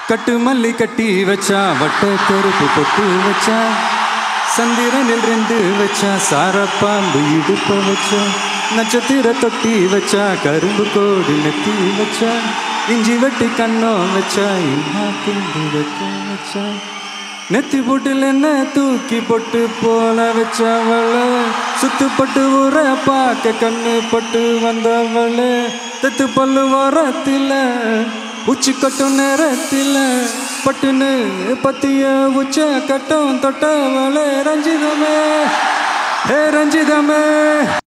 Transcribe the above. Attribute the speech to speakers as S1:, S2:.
S1: கட்டு மல்லி கட்டி வச்சா வட்ட கருப்பு பொட்டு வச்சா சந்திரனில் ரெண்டு வச்சா சாரப்பாம்பு இடுப்ப வச்சா நட்சத்திர தொட்டி வச்சா கரும்பு கோடு நெத்தி வச்சா இஞ்சி வெட்டி கண்ணம் வச்சா இன்னா கிண்டி வைக்க வச்சா நெத்தி போட்டில் என்ன தூக்கி பொட்டு போல வச்சவள சுத்துப்பட்டு ஊற பார்க்க கண்ணு பட்டு வந்தவள தெத்து பல்லு வரத்தில உச்சி கட்டும் நேரத்தில் பட்டுன்னு பத்திய உச்ச கட்டம் தொட்டவளே ரஞ்சிதமே ஹே ரஞ்சிதமே